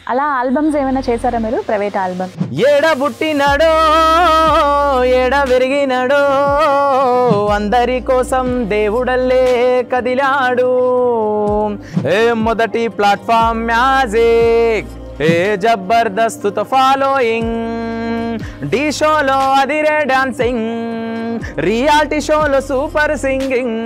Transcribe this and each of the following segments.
అలా ఆల్బమ్స్ ఏమైనా చేశారా మీరు ప్రైవేట్ ఆల్బమ్ ఏడ పుట్టినాడో ఏడ పెరిగినాడో అందరి కోసం దేవుడల్లే కదిలాడు ఏ మొదటి ప్లాట్ఫామ్ మ్యాజిక్ ఏ జబర్దస్త్ ఫాలోయింగ్ డి షోలో అదిరే డాన్సింగ్ రియాలిటీ షోలో సూపర్ సింగింగ్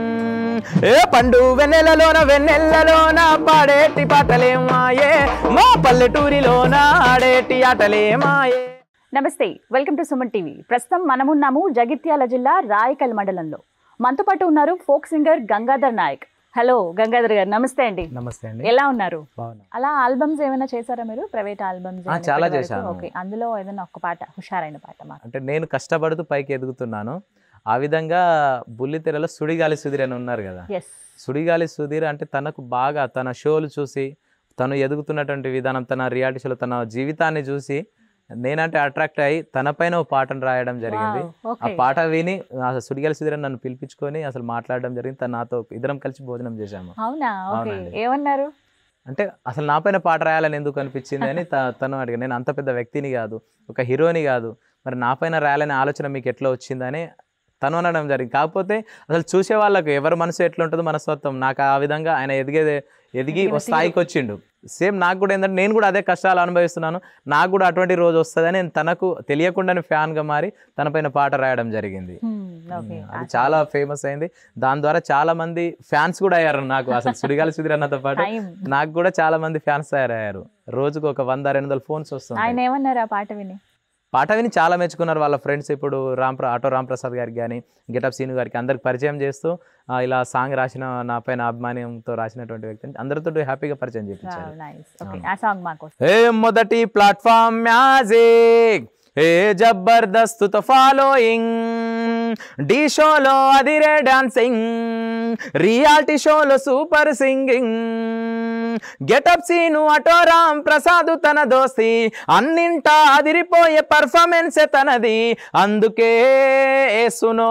ఏ పండు వెన్నెలలోన వెన్నెలలోన పాడేటి పాటలేమాయే మా పల్లెటూరిలోన ఆడేటి ఆటలేమాయే నమస్తే వెల్కమ్ టు సుమన్ టీవీ ప్రస్తుతం మనమున్నాము జగిత్యాల జిల్లా రాయకల్ మండలంలో మనతో పాటు ఉన్నారు folk singer Gangadhar Nayak hello Gangadhar గారు నమస్తే అండి నమస్తే అండి ఎలా ఉన్నారు బాగున్నా అలా ఆల్బమ్స్ ఏమైనా చేశారా మీరు ప్రైవేట్ ఆల్బమ్స్ ఆ, చాలా చేశాను. ఓకే అందులో ఏదైనా ఒక పాట హుషారైన పాట మాకు అంటే నేను కష్టపడుతూ పైకి ఎదుగుతున్నాను ఆ విధంగా బుల్లితెరలో సుడిగాలి సుధీర్ అని ఉన్నారు కదా ఎస్ సుడిగాలి సుధీర్ అంటే తనకు బాగా తన షోలు చూసి తను ఎదుగుతున్నటువంటి విధానం తన రియాలిటీ షోలో తన జీవితాన్ని చూసి నేనంటే అట్రాక్ట్ అయ్యి తన పైన ఒక పాటను రాయడం జరిగింది ఆ ఓకే పాట విని అసలు సుడిగాలి సుధీర్ అని నన్ను పిలిపించుకొని అసలు మాట్లాడడం జరిగింది తను నాతో ఇద్దరం కలిసి భోజనం చేశాము అవునా ఓకే అవునండి. ఏమన్నారు అంటే అసలు నా పైన పాట రాయాలని ఎందుకు అనిపించింది అని త- తను అడిగా నేను అంత పెద్ద వ్యక్తిని కాదు ఒక హీరోని కాదు మరి నా పైన రాయాలనే ఆలోచన మీకు ఎట్లా వచ్చిందని తను అనడం జరిగింది కాకపోతే అసలు చూసే వాళ్ళకు ఎవరి మనసు ఎట్లా ఉంటుందో మనస్తత్వం నాకు ఆ విధంగా ఆయన ఎదిగేదే ఎదిగి ఎదిగిన ఓ స్థాయికి వచ్చిండు సేమ్ నాకు కూడా ఏంటంటే నేను కూడా అదే కష్టాలు అనుభవిస్తున్నాను నాకు కూడా అటువంటి రోజు వస్తుందని నేను తనకు తెలియకుండానే ఫ్యాన్గా మారి తన పైన పాట రాయడం జరిగింది ఓకే అది చాలా ఫేమస్ అయింది దాని ద్వారా చాలా మంది ఫ్యాన్స్ కూడా అయ్యారు నాకు అసలు సుడిగాలి సుధీర్ అన్నతో పాటు టైం నాకు కూడా చాలా మంది ఫ్యాన్స్ తయారయ్యారు రోజుకు ఒక వంద రెండు వందల ఫోన్స్ ఆయన వస్తున్నాయి ఏమన్నారు ఆ పాట విని పాట విని చాలా మెచ్చుకున్నారు వాళ్ళ ఫ్రెండ్స్ ఇప్పుడు రామ్ ప్ర- ఆటో రామ్ ప్రసాద్ గారికి కానీ గెటప్ సీను గారికి అందరికి పరిచయం చేస్తూ ఆ, ఇలా సాంగ్ రాసిన నా పైన అభిమానంతో రాసినటువంటి వ్యక్తిని అందరితో హ్యాపీగా పరిచయం చేయించారు నైస్ ఓకే అవును. ఆ సాంగ్ మాకు ఏ మొదటి ప్లాట్ఫామ్ మ్యాజిక్ ఏ జబర్దస్త్ ఫాలోయింగ్ డి షోలో అదిరే డాన్సింగ్ రియాలిటీ షోలో super singing getup Seenu auto Ram Prasad తన దోస్తి అన్నింటా అదిరిపోయే పర్ఫార్మెన్స్ తనది అందుకే సునో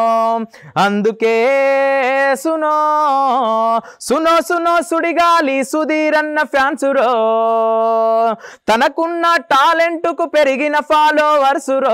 అందుకే సునో సునో సునో సుడిగాలి సుధీరన్న ఫ్యాన్స్ రో తనకున్న టాలెంట్కు పెరిగిన ఫాలోవర్స్ రో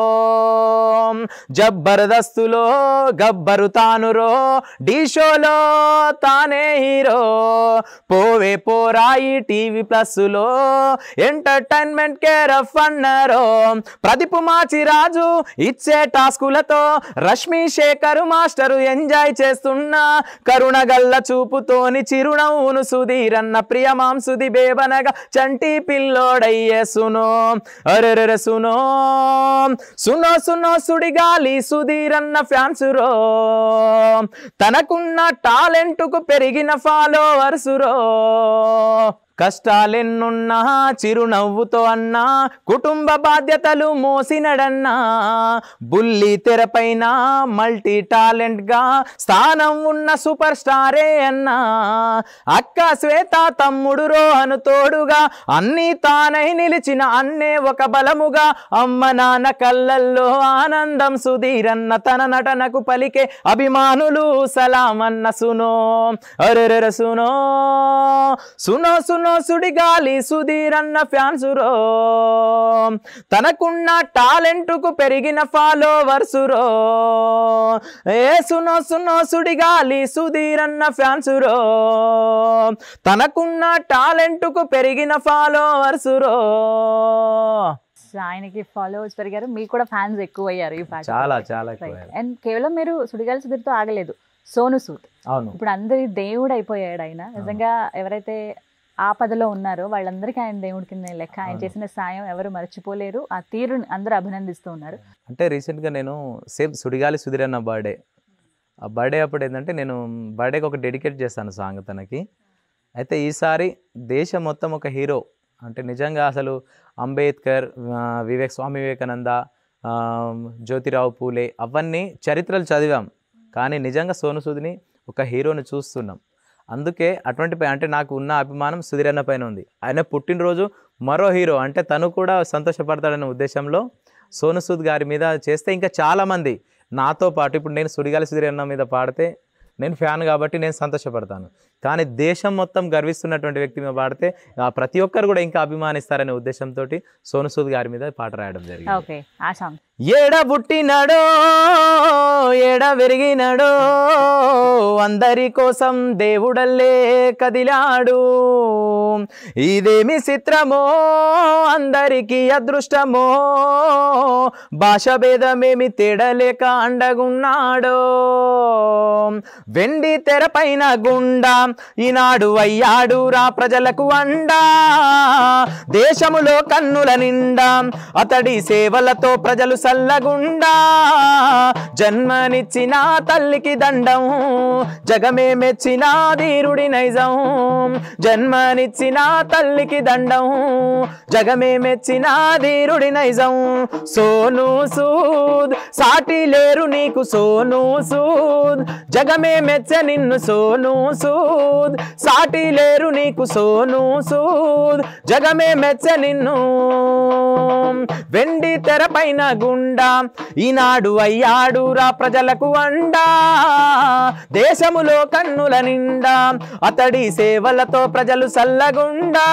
జబర్దస్తులో గబ్బరు తానురో డి షోలో తానే హీరో పోవే పోరాయి టీవీ ప్లస్ లో ఎంటర్టైన్మెంట్ కేర్ ఆఫ్ అన్నరో ప్రదీప్ మాచిరాజు ఇచ్చే టాస్కులతో రష్మి శేఖర్ మాస్టరు ఎంజాయ్ చేస్తున్న కరుణ గల్ల చూపుతోని చిరునవ్వును సుధీరన్న ప్రియమాం సుది బేబనగా చంటి పిల్లోడయ్యే సునో అరెరెరె సునో సునో సునో సుడిగాలి సుధీరన్న ఫ్యాన్స్ రో తనకున్న టాలెంట్కు పెరిగిన ఫాలోవర్స్ రో కష్టాలెన్నున్నా చిరునవ్వుతో అన్నా కుటుంబ బాధ్యతలు మోసినడన్నా బుల్లి తెరపైన మల్టీ టాలెంట్ గా స్థానం ఉన్న సూపర్ స్టారే అన్నా అక్క శ్వేత తమ్ముడు రోహను తోడుగా అన్నీ తానై నిలిచిన అన్నే ఒక బలముగా అమ్మ నాన్న కళ్ళల్లో ఆనందం సుధీరన్న తన నటనకు పలికే అభిమానులు సలామన్న సునో అరెరెర సునో సునో సునో సుడిగాలి సుధీరన్న ఫ్యాన్స్ రో తనకున్న టాలెంట్కు పెరిగిన ఫాలోవర్స్ రో ఏ సునో సునో సుడిగాలి సుధీరన్న ఫ్యాన్స్ రో తనకున్న టాలెంట్కు పెరిగిన ఫాలోవర్స్ రో ఆయనకి ఫాలోవర్స్ పెరిగారు మీకు కూడా ఫ్యాన్స్ ఎక్కువ అయ్యారు ఈ పాట చాలా చాలా ఎక్కువ అండ్ కేవలం మీరు సుడిగాలి సుధీర్తో ఆగలేదు సోను సూద్ అవును ఇప్పుడు అందరి దేవుడు అయిపోయాడు ఆయన నిజంగా ఎవరైతే ఆపదలో ఉన్నారో వాళ్ళందరికీ ఆయన దేవుడి కింద లెక్క ఆయన అవును. చేసిన సాయం ఎవరు మర్చిపోలేరు ఆ తీరుని అందరూ అభినందిస్తూ ఉన్నారు అంటే రీసెంట్గా నేను సేమ్ సుడిగాలి సుధీర్ అన్న బర్త్డే ఆ బర్త్డే అప్పుడు ఏంటంటే నేను బర్త్డేకి ఒక డెడికేట్ చేస్తాను సాంగ్ తనకి అయితే ఈసారి దేశం మొత్తం ఒక హీరో అంటే నిజంగా అసలు అంబేద్కర్ ఆ, వివేక్ స్వామి వివేకానంద ఆ, జ్యోతిరావు పూలే అవన్నీ చరిత్రలు చదివాం కానీ నిజంగా సోను సూదిని ఒక హీరోని చూస్తున్నాం అందుకే అటువంటి పై- అంటే నాకు ఉన్న అభిమానం సుధీర్ అన్న పైన ఉంది ఆయన పుట్టినరోజు మరో హీరో అంటే తను కూడా సంతోషపడతాడనే ఉద్దేశంలో సోను సూద్ గారి మీద చేస్తే ఇంకా చాలామంది నాతో పాటు ఇప్పుడు నేను సుడిగాలి సుధీర్ అన్న మీద పాడితే నేను ఫ్యాన్ కాబట్టి నేను సంతోషపడతాను కానీ దేశం మొత్తం గర్విస్తున్నటువంటి వ్యక్తి మీద పాడితే ఆ, ప్రతి ఒక్కరు కూడా ఇంకా అభిమానిస్తారనే ఉద్దేశంతో సోను సూద్ గారి మీద పాట రాయడం జరిగింది ఓకే ఆ సాంగ్ ఏడ పుట్టినడో ఏడ పెరిగినడో అందరి కోసం దేవుడల్లే కదిలాడు ఇదేమి చిత్రమో అందరికీ అదృష్టమో భాష భేదమేమి తేడలేక అండగున్నాడో వెండి తెరపైన గుండా ఈనాడు అయ్యాడు రా ప్రజలకు అండా దేశములో కన్నుల నిండా అతడి సేవలతో ప్రజలు సల్లగుండా జన్మనిచ్చిన తల్లికి దండం జగమే మెచ్చిన ధీరుడి నైజం జన్మనిచ్చిన తల్లికి దండం జగమే మెచ్చిన ధీరుడి నైజం సోను సూద్ సాటి లేరు నీకు సోను సూద్ జగమే మెచ్చ నిన్ను సోను సూద్ సాటి లేరు నీకు సోను సూద్ జగమే మెచ్చ నిన్ను వెండి తెరపైన గుండా ఈనాడు అయ్యాడు రా ప్రజలకు అండా దేశములో కన్నుల నిండా అతడి సేవలతో ప్రజలు సల్లగుండా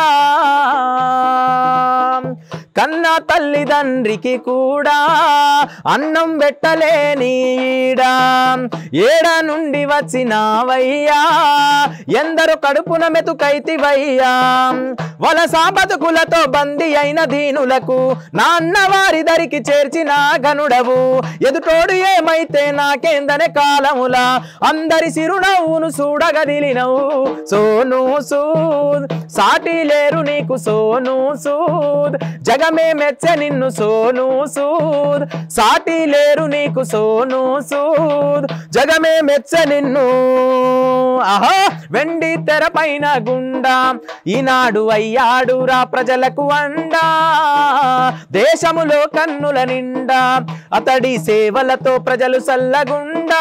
కన్న తల్లిదండ్రికి కూడా అన్నం పెట్టలేని ఈడా ఏడ నుండి వచ్చినావయ్యా ఎందరో కడుపున మెతుకైతివయ్యా వలస బతుకులతో బందీ అయిన దీనులకు నాన్న వారి దరికి చేర్చిన గనుడవు ఎదుటోడు ఏమైతే నాకేందనే కాలములా అందరి సిరునవ్వును చూడగదిలినవు సోను సూద్ సాటి లేరు నీకు సోను సూద్ జగమే మెచ్చ నిన్ను సోను సూద్ సాటి లేరు నీకు సోను సూద్ జగమే మెచ్చ నిన్ను ఆహా వెండి తెరపైన గుండా ఈనాడు అయ్యాడు రా ప్రజలకు అండా దేశములో కన్నుల నిండా అతడి సేవలతో ప్రజలు సల్లగుండా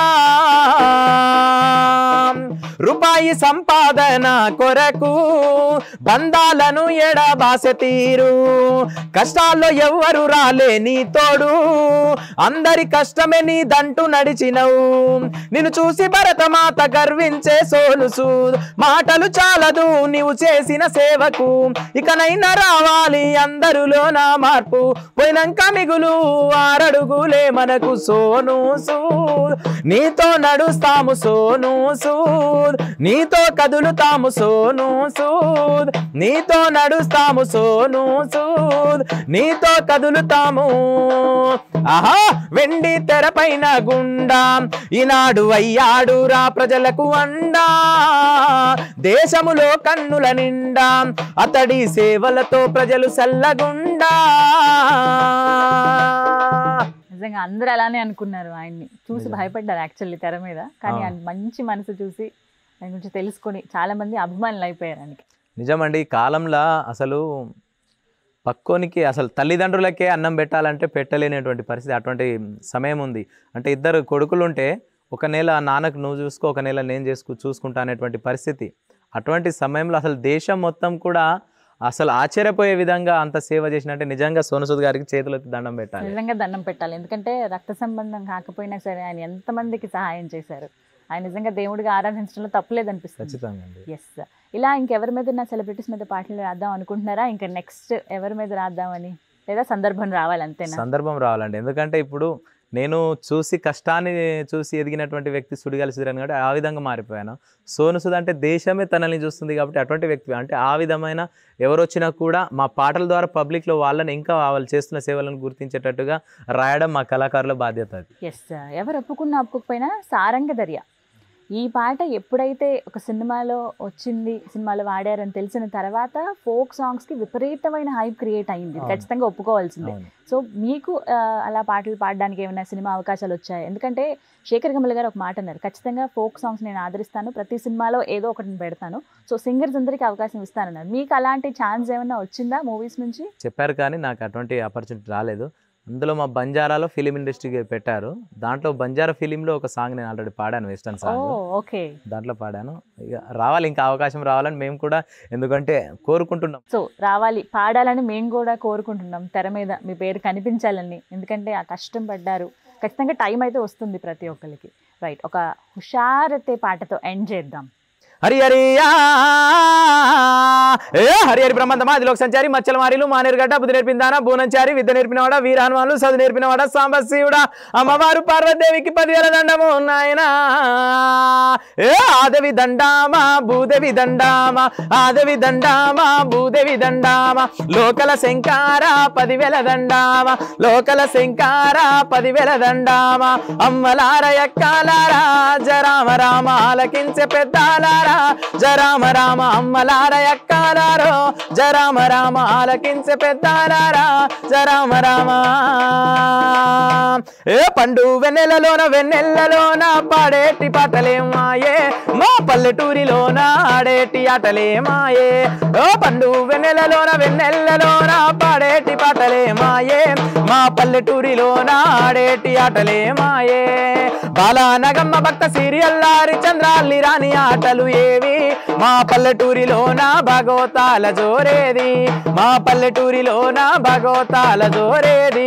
రూపాయి సంపాదన కొరకు బంధాలను ఎడబాస తీరు కష్టాల్లో ఎవ్వరు రాలే నీ తోడు అందరి కష్టమే నీ దంటు నడిచినవు నిన్ను చూసి భరతమాత గర్వించే సోను సూద్ మాటలు చాలదు నీవు చేసిన సేవకు ఇకనైనా రావాలి అందరిలో నా మార్పు పోయినాక మిగులు ఆరడుగులే మనకు సోను సూద్ నీతో నడుస్తాము సోను సూద్ నీతో కదులుతాము సోను సూద్ నీతో నడుస్తాము సోను సూద్ నీతో కదులుతాము ఆహా వెండి తెరపైన గుండా ఈనాడు అయ్యాడు రా ప్రజలకు అండా దేశములో కన్నుల నిండా అతడి సేవలతో ప్రజలు సల్లగుండా నిజంగా అందరూ అలానే అనుకున్నారు ఆయన్ని చూసి నిజం. భయపడ్డారు యాక్చువల్లీ తెర మీద కానీ అవును. ఆయన మంచి మనసు చూసి ఆయన గురించి తెలుసుకొని చాలా మంది అభిమానులు అయిపోయారు ఆయనకి నిజమండి ఈ కాలంలో అసలు పక్కోనికి అసలు తల్లిదండ్రులకే అన్నం పెట్టాలంటే పెట్టలేనటువంటి పరిస్థితి అటువంటి సమయం ఉంది అంటే ఇద్దరు కొడుకులు ఉంటే ఒక నెల ఆ నాన్నకు నువ్వు చూసుకో ఒక నెల నేను చేసుకు చూసుకుంటా అనేటువంటి పరిస్థితి అటువంటి సమయంలో అసలు దేశం మొత్తం కూడా అసలు ఆశ్చర్యపోయే విధంగా అంత సేవ చేసినట్టే నిజంగా సోనసుద్ గారికి చేతులెత్తి దండం పెట్టాలి నిజంగా దండం పెట్టాలి ఎందుకంటే రక్త సంబంధం కాకపోయినా సరే ఆయన ఎంతమందికి సహాయం చేశారు ఆయన నిజంగా దేవుడిగా ఆరాధించడంలో తప్పులేదు అనిపిస్తుంది ఖచ్చితంగా అండి ఎస్ ఇలా ఇంకెవరి మీద నా సెలబ్రిటీస్ మీద పాటలు రాద్దాం అనుకుంటున్నారా ఇంకా నెక్స్ట్ ఎవరి మీద రాద్దామని లేదా సందర్భం రావాలి అంతేనా సందర్భం రావాలండి ఎందుకంటే ఇప్పుడు నేను చూసి కష్టాన్ని చూసి ఎదిగినటువంటి వ్యక్తి సుడిగాలి సుధీరన్ కాబట్టి ఆ విధంగా మారిపోయాను సోను సుధ అంటే దేశమే తనని చూస్తుంది కాబట్టి అటువంటి వ్యక్తి అంటే ఆ విధమైన ఎవరు వచ్చినా కూడా మా పాటల ద్వారా పబ్లిక్లో వాళ్ళని ఇంకా వాళ్ళు చేస్తున్న సేవలను గుర్తించేటట్టుగా రాయడం మా కళాకారుల బాధ్యత అది ఎస్ ఎవరు ఒప్పుకున్నా ఒప్పుకోకపోయినా సారంగ దర్య ఈ పాట ఎప్పుడైతే ఒక సినిమాలో వచ్చింది సినిమాలో వాడారని తెలిసిన తర్వాత ఫోక్ సాంగ్స్కి విపరీతమైన హైప్ క్రియేట్ అయింది ఇది అవును. ఖచ్చితంగా ఒప్పుకోవాల్సిందే అవును సో మీకు ఆ, అలా పాటలు పాడడానికి ఏమైనా సినిమా అవకాశాలు వచ్చాయి ఎందుకంటే శేఖర్ కమల్ గారు ఒక మాట అన్నారు ఖచ్చితంగా ఫోక్ సాంగ్స్ నేను ఆదరిస్తాను ప్రతి సినిమాలో ఏదో ఒకటిని పెడతాను సో సింగర్స్ అందరికీ అవకాశం ఇస్తానన్నారు మీకు అలాంటి ఛాన్స్ ఏమైనా వచ్చిందా మూవీస్ నుంచి చెప్పారు కానీ నాకు అటువంటి ఆపర్చునిటీ రాలేదు అందులో మా బంజారాలో ఫిలిం ఇండస్ట్రీకి పెట్టారు దాంట్లో బంజారా ఫిలింలో ఒక సాంగ్ నేను ఆల్రెడీ పాడాను వెస్టర్న్ ఓ సాంగ్ ఓకే దాంట్లో పాడాను ఇక రావాలి ఇంకా అవకాశం రావాలని మేము కూడా ఎందుకంటే కోరుకుంటున్నాం సో రావాలి పాడాలని మేము కూడా కోరుకుంటున్నాం తెర మీద మీ పేరు కనిపించాలని ఎందుకంటే ఆ కష్టం పడ్డారు ఖచ్చితంగా టైం అయితే వస్తుంది ప్రతి ఒక్కరికి రైట్ ఒక హుషారతే పాటతో ఎండ్ చేద్దాం హరి హరియా ఏ హరి హరి బ్రహ్మంత మాదిలోకి సంచారి మచ్చల మారిలు మానేరుగడ్డ బుద్ధి నేర్పిందానా బూనంచారి విద్య నేర్పినవాడా వీర హనుమానులు చదువు నేర్పినవాడా సాంబశివుడా అమ్మవారు పార్వతీదేవికి పదివేల దండము నాయనా ఏ ఆదవి దండామా భూదేవి దండామా ఆదవి దండామా భూదేవి దండామా లోకల శంకార పదివేల దండామా లోకల శంకార పదివేల దండామా అమ్మలార ఎక్కాలారా జరామ రామ ఆలకించే పెద్దాలారా జరామ రామ అమ్మలార ఎక్కాలారో జరామ రామ ఆలకించే పెద్దాలారా జరామ రామ ఏ పండు వెన్నెలలోన వెన్నెల్లలోన పాడేటి పాటలే మాయే మా పల్లెటూరిలోన ఆడేటి ఆటలే మాయే ఓ పండు వెన్నెలలోన వెన్నెల్లలోన పాడేటి పాటలే మాయే మా పల్లెటూరిలోన ఆడేటి ఆటలే మాయే బాలానగమ్మ భక్త సీరియల్లారి చంద్రాల్లి రాని ఆటలు ఏవి మా పల్లెటూరిలోన భగవతాల జోరేది మా పల్లెటూరిలోన భగవతాల జోరేది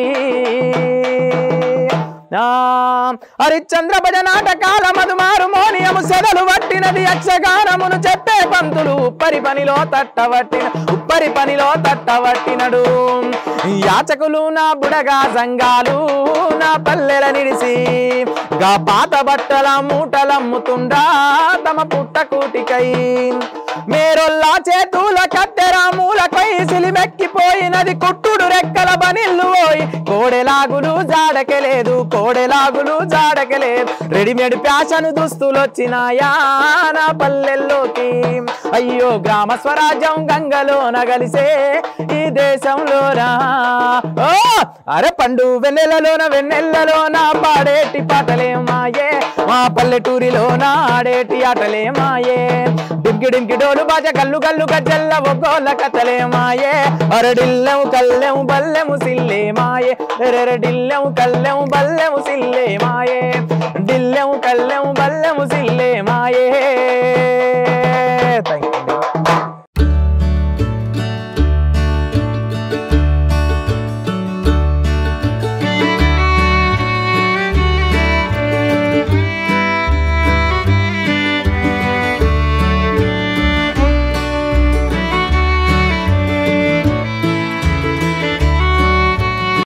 ఆ, హరిశ్చంద్ర భజ నాటకాల మధుమారు మోనియము సెదలు పట్టినది యక్షగానమును చెప్పే పంతులు ఉప్పరి పనిలో తట్టవట్టిన ఉప్పరి పనిలో తట్టవట్టినడు యాచకులు నా బుడగా సంఘాలు నా పల్లెల నిడిసి గా పాత బట్టల మూటలమ్ముతుండా తమ పుట్ట కూటికై మేరొల్లా చేతుల కత్తెర మూలకై సిలిమెక్కిపోయినది కుట్టుడు రెక్కల బనిల్లు పోయి కోడెలాగులు జాడకలేదు కోడెలాగులు జాడకలేదు రెడీమేడ్ ఫ్యాషన్ దుస్తులు వచ్చినాయా నా పల్లెల్లోకి అయ్యో గ్రామ స్వరాజ్యం గంగలో నగలిసే ఈ దేశంలోనా ఓ అరే పండు వెన్నెలలోన వెన్నెల్లలోన పాడేటి పాటలే మాయే మా పల్లెటూరిలోన ఆడేటి ఆటలే మాయే డింకి డింకి డోలు బాజ కల్లు కల్లు గజ్జల్ల ఒగ్గోల కథలే మాయే అరడిల్లెము కల్లెము బల్లెము సిల్లే మాయే ఎరడిల్లెము కల్లెము బల్లెము సిల్లే మాయే డిల్లెము కల్లెము బల్లెము సిల్లే మాయే